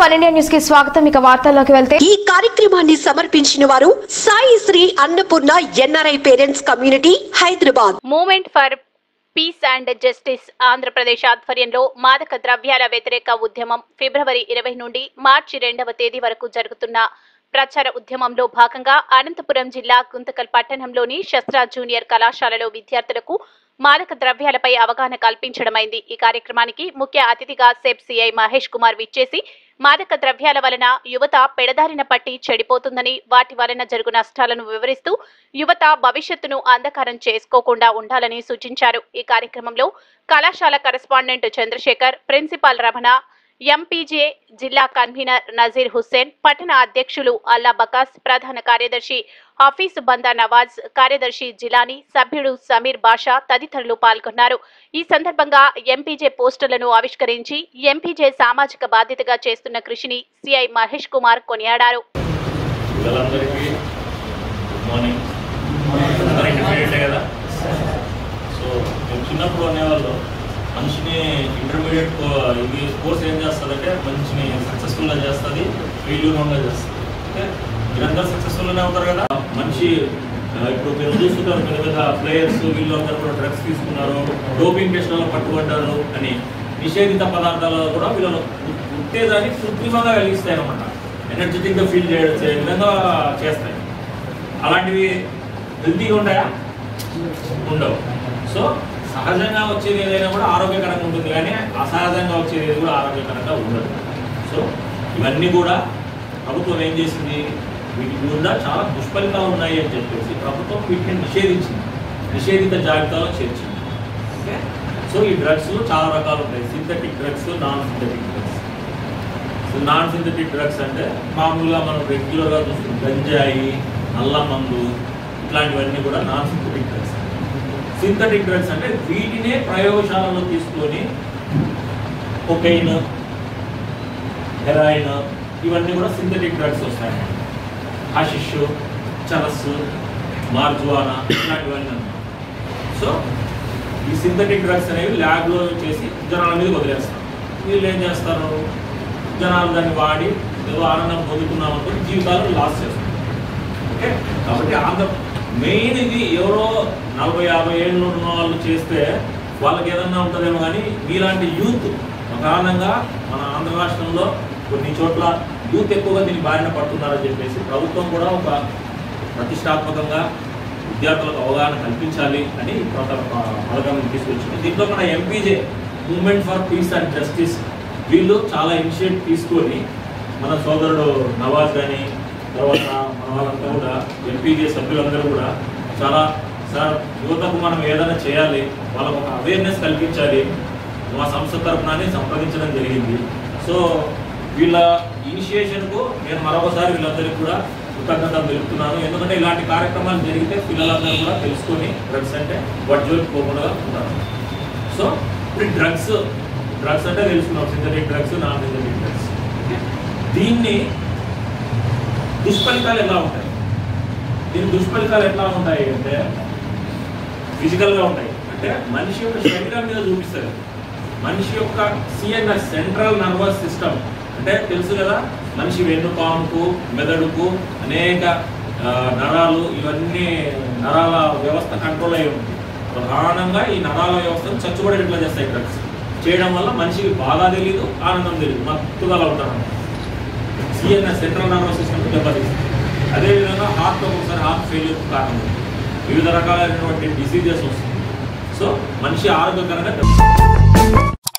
One India news కి స్వాగతం ఇక వార్తల్లోకి వెళ్తే ఈ కార్యక్రమాన్ని సమర్పించిన వారు Sai Shri Annapurna NRI parents community Hyderabad movement for peace and justice Andhra Pradesh ఆధ్వర్యంలో మాదక ద్రవ్యాల వ్యతిరేక ఉద్యమం ఫిబ్రవరి ఇరవై నుండి మార్చి రెండవ తేదీ వరకు జరుగుతున్న ప్రచార ఉద్యమంలో భాగంగా అనంతపురం జిల్లా గుంతకల్ పట్టణంలోని శస్త్ర జూనియర్ కళాశాలలో విద్యార్థులకు మాదక ద్రవ్యాలపై అవగాహన కల్పించడమైంది ఈ కార్యక్రమానికి ముఖ్య అతిథిగా సెబ్ సిఐ మహేష్ కుమార్ విచ్చేసి మాదక ద్రవ్యాల వలన యువత పెడదారిన పట్టి చెడిపోతుందని వాటి వలన జరుగు నష్టాలను వివరిస్తూ యువత భవిష్యత్తును అంధకారం చేసుకోకుండా ఉండాలని సూచించారు ఈ కార్యక్రమంలో కళాశాల correspondent Chandrasekhar principal Ramana MPJ జిల్లా కన్వీనర్ నజీర్ హుస్సేన్ పట్టణ అధ్యక్షులు అల్లా బకాస్ ప్రధాన కార్యదర్శి హఫీజ్ బందా నవాజ్ కార్యదర్శి జిలానీ సభ్యుడు సమీర్ బాషా తదితరులు పాల్గొన్నారు ఈ సందర్భంగా ఎంపీజే పోస్టర్లను ఆవిష్కరించి ఎంపీజే సామాజిక బాధ్యతగా చేస్తున్న కృషిని సిఐ మహేష్ కుమార్ కొనియాడారు పిల్లలందరికీ గుడ్ మార్నింగ్ అందరూ ఇంటర్మీడియటే కదా సో మేము చిన్నప్పుడు అనేవాళ్ళు మనిషిని ఇంటర్మీడియట్ కో- ఇది కోర్స్ ఏం చేస్తుందంటే మనిషిని సక్సెస్ఫుల్గా చేస్తుంది ఫెయిల్యూర్గా చేస్తుంది ఓకే మీరందరూ సక్సెస్ఫుల్గానే ఉంటారు కదా మనిషి ఆ, ఇప్పుడు మీరు చూస్తుంటారు పెద్ద పెద్ద ప్లేయర్స్ వీళ్ళు అందరూ కూడా డ్రగ్స్ తీసుకున్నారు డోపింగ్ టెస్ట్లలో పట్టుబడ్డారు అని నిషేధిత పదార్థాలు కూడా వీళ్ళను ఉత్తేజాన్ని కృత్రిమంగా కలిగిస్తాయి అనమాట ఎనర్జెటిక్గా ఫీల్ చేయడం చేయ విధంగా చేస్తాయి అలాంటివి హెల్తీగా ఉంటాయా ఉండవు సో సహజంగా వచ్చేది ఏదైనా కూడా ఆరోగ్యకరంగా ఉంటుంది కానీ అసహజంగా వచ్చేది ఏది కూడా ఆరోగ్యకరంగా ఉండదు సో ఇవన్నీ కూడా ప్రభుత్వం ఏం చేసింది వీటి మీద చాలా దుష్ఫలితాలు ఉన్నాయి అని చెప్పేసి ప్రభుత్వం వీటిని నిషేధించింది నిషేధిత జాబితాలో చేర్చింది ఓకే సో ఈ డ్రగ్స్ చాలా రకాలు ఉంటాయి synthetic drugs non synthetic drugs so non synthetic drugs అంటే మామూలుగా మనం రెగ్యులర్గా చూస్తున్న గంజాయి నల్ల మందు ఇట్లాంటివన్నీ కూడా non synthetic drugs synthetic drugs అంటే వీటినే ప్రయోగశాలలో తీసుకొని కొకైన్ హెరాయిన్ ఇవన్నీ కూడా సింథటిక్ డ్రగ్స్ వస్తాయి హషిష్ చరస్ మార్జువానా ఇట్లాంటివన్నీ అన్నమాట. సో ఈ సింథటిక్ డ్రగ్స్ అనేవి ల్యాబ్లో చేసి జనాల మీద వదిలేస్తారు వీళ్ళు ఏం చేస్తారు జనాలు దాన్ని వాడి ఏదో ఆనందం పొందుతున్నామనుకో జీవితాలు లాస్ చేస్తారు ఓకే కాబట్టి ఆంధ్ర మెయిన్ ఇది ఎవరో నలభై యాభై ఏళ్ళు ఉన్న వాళ్ళు చేస్తే వాళ్ళకి ఏదన్నా ఉంటుందేమో కానీ మీలాంటి యూత్ కారణంగా మన ఆంధ్ర రాష్ట్రంలో కొన్ని చోట్ల యూత్ ఎక్కువగా దీని బారిన పడుతున్నారని చెప్పేసి ప్రభుత్వం కూడా ఒక ప్రతిష్టాత్మకంగా విద్యార్థులకు అవగాహన కల్పించాలి అని ఒక పథకం తీసుకొచ్చింది దీంట్లో మన MPJ movement for peace and justice వీళ్ళు చాలా ఇనిషియేట్ తీసుకొని మన సోదరుడు నవాజ్ కానీ తర్వాత మన వాళ్ళంతా కూడా ఎంపీజే సభ్యులందరూ కూడా చాలా సార్ యువతకు మనం ఏదైనా చేయాలి వాళ్ళకు ఒక అవేర్నెస్ కల్పించాలి మా సంస్థ తరఫున సంప్రదించడం జరిగింది సో వీళ్ళ ఇనిషియేషన్కు నేను మరొకసారి వీళ్ళందరికీ కూడా కృతజ్ఞతలు తెలుపుతున్నాను ఎందుకంటే ఇలాంటి కార్యక్రమాలు జరిగితే పిల్లలందరూ కూడా తెలుసుకొని డ్రగ్స్ అంటే వాటి జోలికి పోకుండా ఉంటారు సో ఇప్పుడు డ్రగ్స్ డ్రగ్స్ అంటే తెలుసుకున్నాం synthetic drugs non synthetic drugs దీన్ని దుష్ఫలితాలు ఎలా ఉంటాయి దీని దుష్ఫలితాలు ఎట్లా ఉంటాయి అంటే ఫిజికల్గా ఉంటాయి అంటే మనిషి యొక్క శరీరం మీద చూపిస్తారు మనిషి యొక్క సిఎన్ఎస్ సెంట్రల్ నర్వస్ సిస్టమ్ అంటే తెలుసు కదా మనిషి వెన్నుపాముకు మెదడుకు అనేక ఆ, నరాలు ఇవన్నీ నరాల వ్యవస్థ కంట్రోల్ అయి ఉంది ప్రధానంగా ఈ నరాల వ్యవస్థను చచ్చుబడేట్లా చేస్తాయి డ్రగ్స్ చేయడం వల్ల మనిషికి బాగా తెలియదు ఆనందం తెలియదు మత్తుగా ఉంటారు సిఎన్ఎస్ సెంట్రల్ నర్వస్ సిస్టమ్ దెబ్బతీస్తుంది అదేవిధంగా హార్ట్ ఒకసారి హార్ట్ ఫెయిల్యూర్ కారణం వివిధ రకాలైనటువంటి డిసీజెస్ వస్తుంది సో మనిషి ఆరోగ్యకరంగా